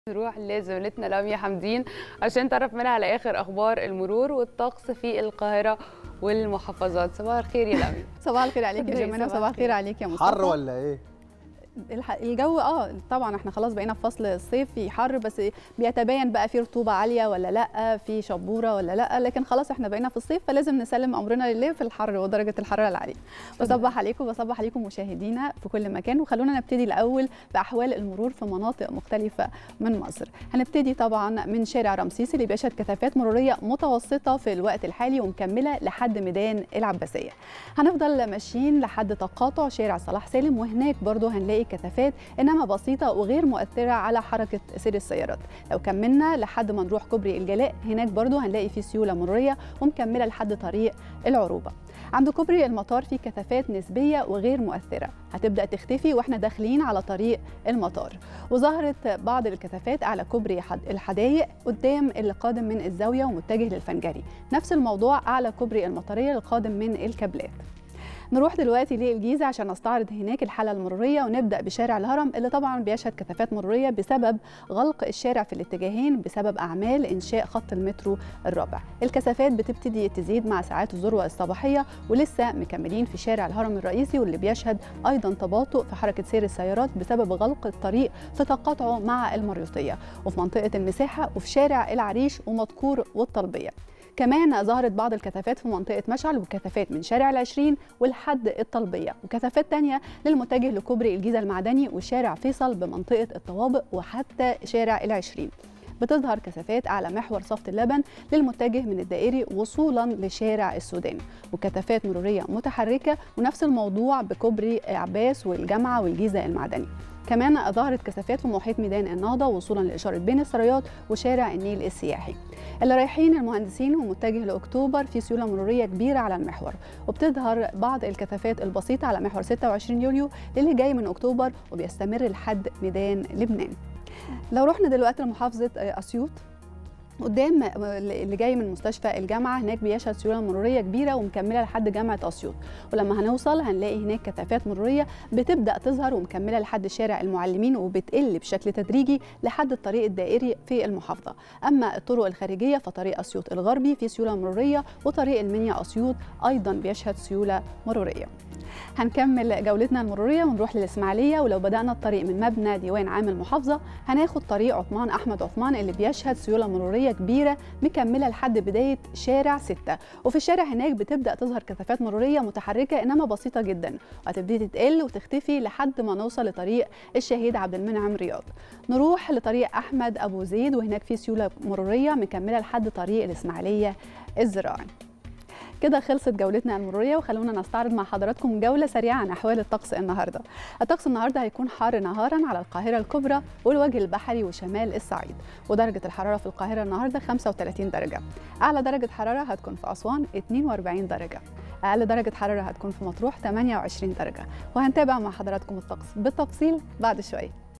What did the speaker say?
نروح لزميلتنا لميا حمدين عشان تعرف منها على اخر اخبار المرور والطقس في القاهره والمحافظات صباح الخير يا لميا صباح الخير عليك يا صباح جمانه وصباح الخير. الخير عليك يا مصطفى حر ولا ايه؟ الح- الجو اه طبعا احنا خلاص بقينا في فصل الصيف في حر بس بيتبين بقى في رطوبه عاليه ولا لا في شبوره ولا لا لكن خلاص احنا بقينا في الصيف فلازم نسلم امرنا لله في الحر ودرجه الحراره العاليه بصبح عليكم وبصبح عليكم مشاهدينا في كل مكان وخلونا نبتدي الاول باحوال المرور في مناطق مختلفه من مصر هنبتدي طبعا من شارع رمسيس اللي بيشهد كثافات مروريه متوسطه في الوقت الحالي ومكمله لحد ميدان العباسيه هنفضل ماشيين لحد تقاطع شارع صلاح سالم وهناك برضو هنلاقي كثافات انما بسيطه وغير مؤثره على حركه سير السيارات لو كملنا لحد ما نروح كوبري الجلاء هناك برضو هنلاقي فيه سيوله مروريه ومكمله لحد طريق العروبه عند كوبري المطار في كثافات نسبيه وغير مؤثره هتبدا تختفي واحنا داخلين على طريق المطار وظهرت بعض الكثافات على كوبري حد- الحدايق قدام اللي قادم من الزاويه ومتجه للفنجري نفس الموضوع اعلى كوبري المطريه القادم من الكابلات نروح دلوقتي للجيزه عشان نستعرض هناك الحاله المروريه ونبدا بشارع الهرم اللي طبعا بيشهد كثافات مروريه بسبب غلق الشارع في الاتجاهين بسبب اعمال انشاء خط المترو الرابع الكثافات بتبتدي تزيد مع ساعات الذروه الصباحيه ولسه مكملين في شارع الهرم الرئيسي واللي بيشهد ايضا تباطؤ في حركه سير السيارات بسبب غلق الطريق في تقاطعه مع المريوطيه وفي منطقه المساحه وفي شارع العريش ومدكور والطلبيه كمان ظهرت بعض الكثافات في منطقة مشعل وكثافات من شارع العشرين ولحد الطلبية وكثافات تانية للمتجه لكوبري الجيزة المعدني وشارع فيصل بمنطقة الطوابق وحتى شارع العشرين بتظهر كثافات على محور صفت اللبن للمتجه من الدائري وصولا لشارع السودان وكثافات مرورية متحركة ونفس الموضوع بكوبري عباس والجامعة والجيزة المعدني كمان ظهرت كثافات في محيط ميدان النهضة وصولا لإشارة بين السرايات وشارع النيل السياحي اللي رايحين المهندسين ومتجه لاكتوبر في سيوله مروريه كبيره على المحور وبتظهر بعض الكثافات البسيطه على محور 26 يوليو للي جاي من اكتوبر وبيستمر لحد ميدان لبنان لو رحنا دلوقتي لمحافظه اسيوط قدام اللي جاي من مستشفى الجامعه هناك بيشهد سيوله مروريه كبيره ومكمله لحد جامعه اسيوط ولما هنوصل هنلاقي هناك كثافات مروريه بتبدا تظهر ومكمله لحد شارع المعلمين وبتقل بشكل تدريجي لحد الطريق الدائري في المحافظه اما الطرق الخارجيه فطريق اسيوط الغربي في سيوله مروريه وطريق المنيا اسيوط ايضا بيشهد سيوله مروريه هنكمل جولتنا المروريه ونروح للاسماعيليه ولو بدانا الطريق من مبنى ديوان عام المحافظه هناخد طريق عثمان احمد عثمان اللي بيشهد سيوله مروريه كبيره مكمله لحد بدايه شارع 6 وفي الشارع هناك بتبدا تظهر كثافات مروريه متحركه انما بسيطه جدا وهتبتدي تقل وتختفي لحد ما نوصل لطريق الشهيد عبد المنعم رياض نروح لطريق احمد ابو زيد وهناك في سيوله مروريه مكمله لحد طريق الاسماعيليه الزراعي كده خلصت جولتنا المروريه وخلونا نستعرض مع حضراتكم جوله سريعه عن احوال الطقس النهارده. الطقس النهارده هيكون حار نهارا على القاهره الكبرى والوجه البحري وشمال الصعيد ودرجه الحراره في القاهره النهارده 35 درجه. اعلى درجه حراره هتكون في اسوان 42 درجه. اقل درجه حراره هتكون في مطروح 28 درجه وهنتابع مع حضراتكم الطقس بالتفصيل بعد شويه.